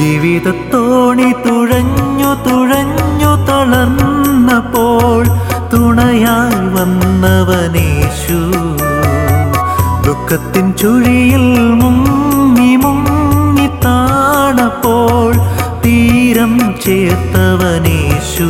ജീവിതത്തോണി തുഴഞ്ഞു തുഴഞ്ഞു തളർന്നപ്പോൾ തുണയായി വന്നവനേശു ദുഃഖത്തിൻ ചുഴിയിൽ മുങ്ങി മുങ്ങി താണപ്പോൾ തീരം ചേർത്തവനേശു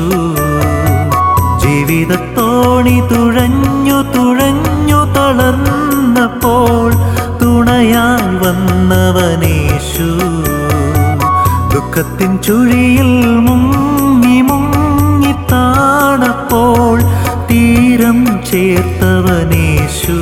ജീവിതത്തോണി തുഴഞ്ഞു തുഴഞ്ഞു തളർന്നപ്പോൾ തുണയായി വന്നവനേശു ദുഃഖത്തിൻ ചുഴിയിൽ മുങ്ങി മുങ്ങി താണപ്പോൾ തീരം ചേർത്തവനേശു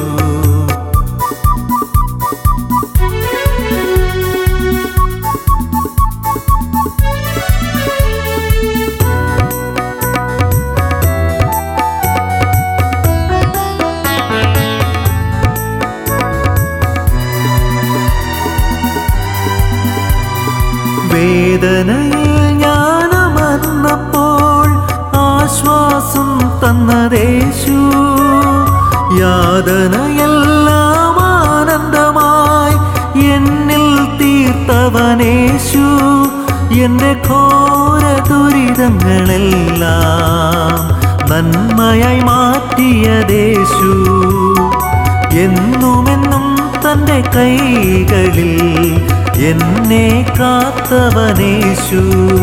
വേദനയിൽ ഞാനമർന്നപ്പോൾ ആശ്വാസം തന്നതേശു യാതനയെല്ലാം ആനന്ദമായി എന്നിൽ തീർത്തവനേശു എൻ്റെ ഘോര ദുരിതങ്ങളെല്ലാം നന്മയായി മാറ്റിയതേശു എന്നുമെന്നും തൻ്റെ കൈകളിൽ എന്നെ കാത്തവനേശു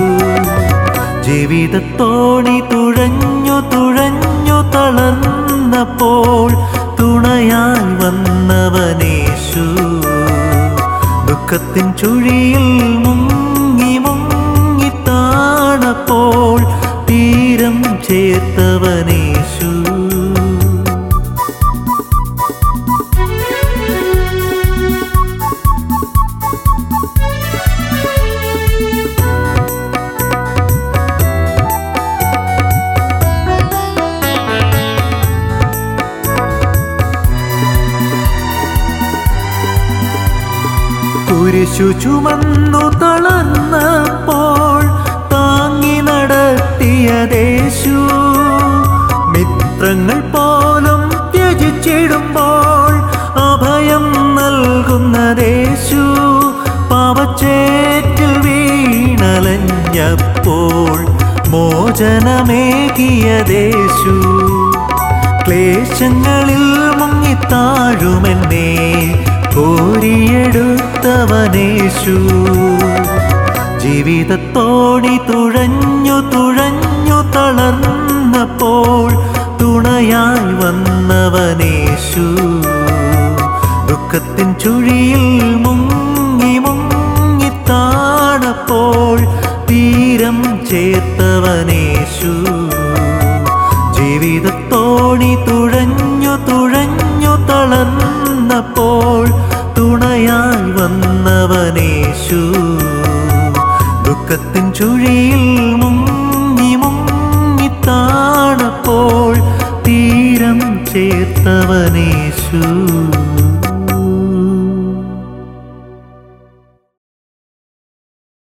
ജീവിതത്തോണി തുഴഞ്ഞു തുഴഞ്ഞു തളർന്നപ്പോൾ തുണയായി വന്നവനേശു ദുഃഖത്തിൻ ചുഴിയിൽ മുങ്ങി മുങ്ങി താണപ്പോൾ തീരം ചേർത്തവനേശു കുരിശു ചുമന്നു തളർന്നപ്പോൾ താങ്ങി നടത്തിയതേശു മിത്രങ്ങൾ പോലും ത്യജിച്ചിടുമ്പോൾ അഭയം നൽകുന്നതേശു പാവച്ചേറ്റിൽ വീണലഞ്ഞപ്പോൾ മോചനമേകിയതേശു ക്ലേശങ്ങളിൽ മുങ്ങിത്താഴുമെന്നേ കോരിയെടുത്തവനേശു ജീവിതത്തോടി തുഴഞ്ഞു തുഴഞ്ഞു തളർന്നപ്പോൾ തുണയായി വന്നവനേശു ദുഃഖത്തിൻ ചുഴിയിൽ മുങ്ങി മുങ്ങി താണപ്പോൾ തീരം ചേർത്തവനേശു ജീവിതത്തോണി തുഴഞ്ഞു തുഴഞ്ഞു തളർന്നപ്പോൾ തുണയായി വന്നവനേശു ദുഃഖത്തിൻ ചുഴിയിൽ മുങ്ങി മുങ്ങി താണപ്പോൾ തീരം ചേർത്തവനേശു